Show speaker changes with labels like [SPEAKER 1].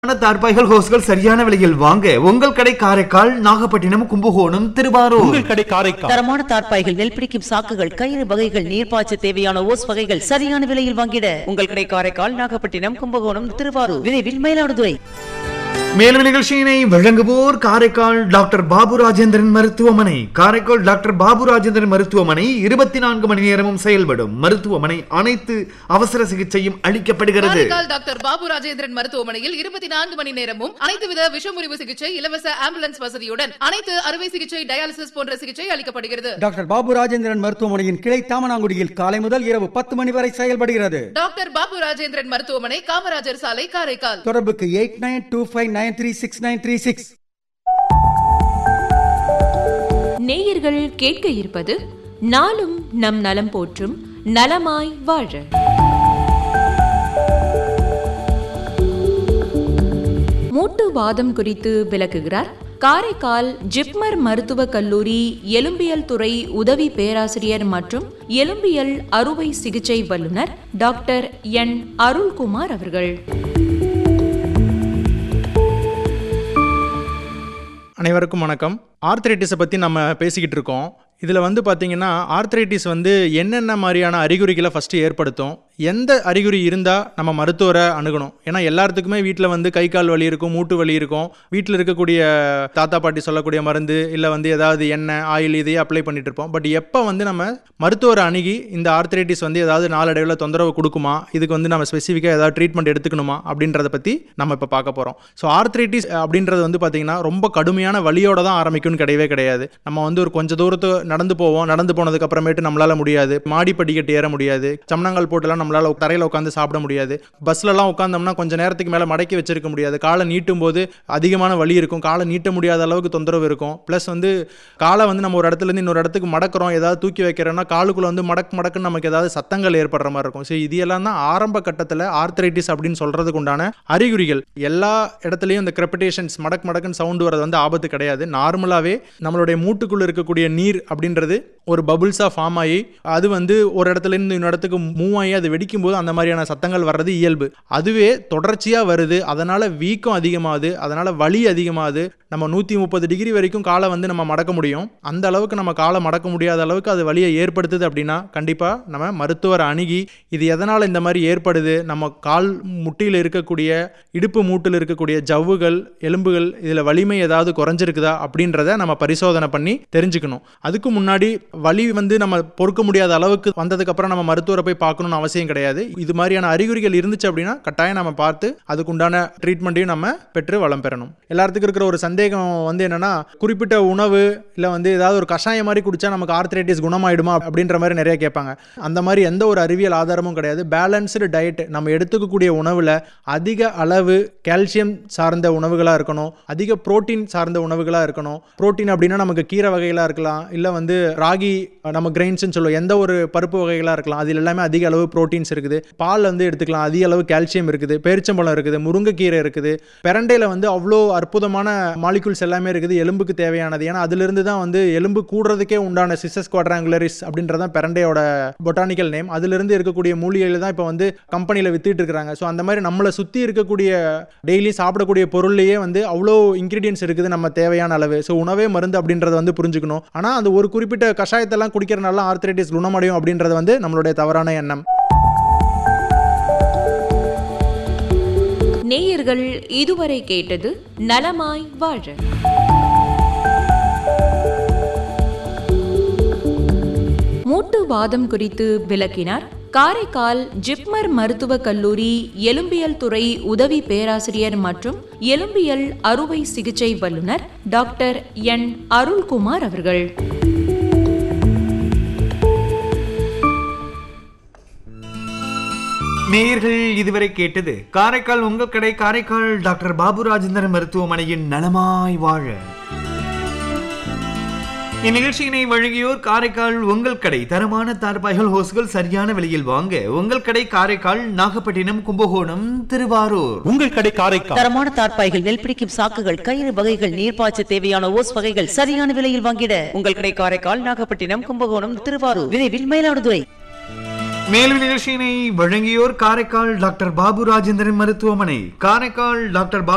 [SPEAKER 1] தார்பாய்கள் ஹோஸ்கள் சரியான விலையில் வாங்க உங்கள் கடை காரைக்கால் நாகப்பட்டினம் கும்பகோணம் திருவாரூர்
[SPEAKER 2] உங்கள் கடை காரைக்கால்
[SPEAKER 3] தரமான தார்ப்பாய்கள் நெல் பிடிக்கும் சாக்குகள் கயிறு வகைகள் நீர்ப்பாய்ச்ச தேவையான ஓஸ் வகைகள் சரியான விலையில் வாங்கிட உங்கள் கடை காரைக்கால் நாகப்பட்டினம் கும்பகோணம் திருவாரூர் விரைவில் மயிலாடுதுறை
[SPEAKER 1] மேலும் நிகழ்ச்சியினை வழங்குவோர் காரைக்கால் டாக்டர் பாபு ராஜேந்திரன் மருத்துவமனை காரைக்கால் டாக்டர் பாபு ராஜேந்திரன் மருத்துவமனை இருபத்தி நான்கு மணி நேரமும் செயல்படும் மருத்துவமனை அனைத்து அவசர சிகிச்சையும் அளிக்கப்படுகிறது
[SPEAKER 4] காரைக்கால் டாக்டர் பாபு ராஜேந்திரன் மருத்துவமனையில் இருபத்தி நான்கு மணி நேரமும் அனைத்து வித விஷமுறிவு சிகிச்சை இலவச ஆம்புலன்ஸ் வசதியுடன் அனைத்து அறுவை சிகிச்சை டயாலிசிஸ் போன்ற சிகிச்சை அளிக்கப்படுகிறது
[SPEAKER 5] டாக்டர் பாபு ராஜேந்திரன் மருத்துவமனையின் கிளை தாமனாங்குடியில் காலை முதல் இரவு பத்து மணி வரை செயல்படுகிறது
[SPEAKER 4] டாக்டர் பாபு ராஜேந்திரன் மருத்துவமனை காமராஜர் சாலை காரைக்கால்
[SPEAKER 5] தொடர்புக்கு eight nine two five nine three six nine three six
[SPEAKER 6] நேயர்கள் கேட்க இருப்பது நாளும் நம் நலம் போற்றும் நலமாய் வாழ மூட்டு வாதம் குறித்து விளக்குகிறார் காரைக்கால் ஜிப்மர் மருத்துவக் கல்லூரி எலும்பியல் துறை உதவி பேராசிரியர் மற்றும் எலும்பியல் அறுவை சிகிச்சை வல்லுநர் டாக்டர் என் அருள்குமார் அவர்கள்
[SPEAKER 2] அனைவருக்கும் வணக்கம் ஆர்த்ரைட்டிஸை பற்றி நம்ம பேசிக்கிட்டு இருக்கோம் இதில் வந்து பார்த்தீங்கன்னா ஆர்த்ரைட்டிஸ் வந்து என்னென்ன மாதிரியான அறிகுறிகளை ஃபஸ்ட்டு ஏற்படுத்தும் எந்த அறிகுறி இருந்தால் நம்ம மருத்துவரை அணுகணும் ஏன்னா எல்லாத்துக்குமே வீட்டில் வந்து கை கால் வலி இருக்கும் மூட்டு வலி இருக்கும் வீட்டில் இருக்கக்கூடிய தாத்தா பாட்டி சொல்லக்கூடிய மருந்து இல்லை வந்து ஏதாவது எண்ணெய் ஆயில் இதையே அப்ளை பண்ணிட்டு இருப்போம் பட் எப்போ வந்து நம்ம மருத்துவரை அணுகி இந்த ஆர்த்ரைட்டிஸ் வந்து ஏதாவது நாளடைவில் தொந்தரவு கொடுக்குமா இதுக்கு வந்து நம்ம ஸ்பெசிஃபிக்காக ஏதாவது ட்ரீட்மெண்ட் எடுத்துக்கணுமா அப்படின்றத பற்றி நம்ம இப்போ பார்க்க போகிறோம் ஸோ ஆர்த்ரைட்டிஸ் அப்படின்றது வந்து பார்த்தீங்கன்னா ரொம்ப கடுமையான வலியோட தான் ஆரம்பிக்கும்னு கிடையவே கிடையாது நம்ம வந்து ஒரு கொஞ்சம் தூரத்து நடந்து போவோம் நடந்து போனதுக்கு அப்புறமேட்டு நம்மளால முடியாது மாடி படிக்கட்டு ஏற முடியாது சமணங்கால் போட்டுலாம் நம்மளால தரையில் உட்காந்து சாப்பிட முடியாது பஸ்லலாம் உட்காந்தோம்னா கொஞ்சம் நேரத்துக்கு மேலே மடக்கி வச்சிருக்க முடியாது காலை நீட்டும் போது அதிகமான வலி இருக்கும் காலை நீட்ட முடியாத அளவுக்கு தொந்தரவு இருக்கும் ப்ளஸ் வந்து காலை வந்து நம்ம ஒரு இடத்துல இருந்து இன்னொரு இடத்துக்கு மடக்கிறோம் ஏதாவது தூக்கி வைக்கிறோம்னா காலுக்குள்ள வந்து மடக்கு மடக்குன்னு நமக்கு ஏதாவது சத்தங்கள் ஏற்படுற மாதிரி இருக்கும் ஸோ இது எல்லாம் தான் ஆரம்ப கட்டத்தில் ஆர்த்ரைட்டிஸ் அப்படின்னு சொல்றதுக்கு உண்டான அறிகுறிகள் எல்லா இடத்துலையும் இந்த கிரெப்படேஷன்ஸ் மடக்கு மடக்குன்னு சவுண்டு வரது வந்து ஆபத்து கிடையாது நார்மலாகவே நம்மளுடைய மூட்டுக்குள்ள இருக்கக்கூடிய நீர் அப்படின்றது ஒரு பபுள்ஸாக ஃபார்ம் ஆகி அது வந்து ஒரு இடத்துல இருந்து இன்னொரு இடத்துக்கு மூவ் ஆகி அது வெடிக்கும் போது அந்த மாதிரியான சத்தங்கள் வர்றது இயல்பு அதுவே தொடர்ச்சியாக வருது அதனால வீக்கம் அதிகமாகுது அதனால வலி அதிகமாகுது நம்ம நூற்றி முப்பது டிகிரி வரைக்கும் காலை வந்து நம்ம மடக்க முடியும் அந்த அளவுக்கு நம்ம காலை மடக்க முடியாத அளவுக்கு அது வலியை ஏற்படுத்துது அப்படின்னா கண்டிப்பாக நம்ம மருத்துவரை அணுகி இது எதனால் இந்த மாதிரி ஏற்படுது நம்ம கால் முட்டியில் இருக்கக்கூடிய இடுப்பு மூட்டில் இருக்கக்கூடிய ஜவ்வுகள் எலும்புகள் இதில் வலிமை ஏதாவது குறைஞ்சிருக்குதா அப்படின்றத நம்ம பரிசோதனை பண்ணி தெரிஞ்சுக்கணும் அதுக்கு முன்னாடி வலி வந்து நம்ம பொறுக்க முடியாத அளவுக்கு வந்ததுக்கப்புறம் நம்ம மருத்துவரை போய் பார்க்கணும்னு அவசியம் கிடையாது இது மாதிரியான அறிகுறிகள் இருந்துச்சு அப்படின்னா கட்டாயம் நம்ம பார்த்து அதுக்குண்டான ட்ரீட்மெண்ட்டையும் நம்ம பெற்று வளம் பெறணும் எல்லாத்துக்கும் இருக்கிற ஒரு சந்தேகம் வந்து என்னன்னா குறிப்பிட்ட உணவு இல்லை வந்து ஏதாவது ஒரு கஷாயம் மாதிரி குடிச்சா நமக்கு ஆர்த்ரைட்டிஸ் குணமாயிடுமா அப்படின்ற மாதிரி நிறைய கேட்பாங்க அந்த மாதிரி எந்த ஒரு அறிவியல் ஆதாரமும் கிடையாது பேலன்ஸ்டு டயட் நம்ம எடுத்துக்கக்கூடிய உணவில் அதிக அளவு கால்சியம் சார்ந்த உணவுகளாக இருக்கணும் அதிக புரோட்டீன் சார்ந்த உணவுகளாக இருக்கணும் புரோட்டீன் அப்படின்னா நமக்கு கீரை வகைகளாக இருக்கலாம் இல்லை வந்து ராகி நம்ம கிரெயின்ஸ்னு சொல்லுவோம் எந்த ஒரு பருப்பு வகைகளாக இருக்கலாம் அதில் எல்லாமே அதிக அளவு புரோட்டீன்ஸ் இருக்குது பால் வந்து எடுத்துக்கலாம் அதிக அளவு கால்சியம் இருக்குது பேரிச்சம்பழம் இருக்குது முருங்கைக்கீரை இருக்குது பெரண்டையில் வந்து அவ்வளோ அற்புதமான மாலிகுல்ஸ் எல்லாமே இருக்குது எலும்புக்கு தேவையானது ஏன்னா அதிலிருந்து தான் வந்து எலும்பு கூடுறதுக்கே உண்டான சிசஸ் குவாட்ராங்குலரிஸ் அப்படின்றது தான் பெரண்டையோட பொட்டானிக்கல் நேம் அதிலிருந்து இருக்கக்கூடிய மூலிகைகள் தான் இப்போ வந்து கம்பெனியில் வித்துட்டு இருக்காங்க ஸோ அந்த மாதிரி நம்மளை சுற்றி இருக்கக்கூடிய டெய்லி சாப்பிடக்கூடிய பொருள்லேயே வந்து அவ்வளோ இன்க்ரீடியன்ஸ் இருக்குது நம்ம தேவையான அளவு ஸோ உணவே மருந்து அப்படின்றத வந்து புரிஞ்சுக்கணும் ஆனால் அந்த ஒரு குறிப்பிட்ட கஷாயத்தெல்லாம் குடிக்கிறனால ஆர்த்ரைட்டிஸ் குணமடையும் அப்படின்றது வந்து நம்மளுடைய தவறான எண்ணம்
[SPEAKER 6] நேயர்கள் இதுவரை கேட்டது நலமாய் வாழ மூட்டு வாதம் குறித்து விளக்கினார் காரைக்கால் ஜிப்மர் மருத்துவக் கல்லூரி எலும்பியல் துறை உதவி பேராசிரியர் மற்றும் எலும்பியல் அறுவை சிகிச்சை வல்லுநர் டாக்டர் என் அருள்குமார் அவர்கள்
[SPEAKER 1] நேயர்கள் இதுவரை கேட்டது காரைக்கால் உங்கள் கடை காரைக்கால் டாக்டர் பாபு ராஜேந்திரன் மருத்துவமனையின் நலமாய் வாழ இந்நிகழ்ச்சியினை வழங்கியோர் காரைக்கால் உங்கள் கடை தரமான தார்பாய்கள் ஹோஸ்கள் சரியான விலையில் வாங்க உங்கள் கடை காரைக்கால் நாகப்பட்டினம் கும்பகோணம் திருவாரூர்
[SPEAKER 2] உங்கள் கடை காரைக்கால்
[SPEAKER 3] தரமான தார்ப்பாய்கள் நெல் பிடிக்கும் சாக்குகள் கயிறு வகைகள் நீர்ப்பாய்ச்ச தேவையான ஓஸ் வகைகள் சரியான விலையில் வாங்கிட உங்கள் கடை காரைக்கால் நாகப்பட்டினம் கும்பகோணம் திருவாரூர் விரைவில் மயிலாடுதுறை
[SPEAKER 1] மேலும் நிகழ்ச்சியினை வழங்கியோர் காரைக்கால் டாக்டர் பாபு ராஜேந்திரன் மருத்துவமனை காரைக்கால் டாக்டர் பாபு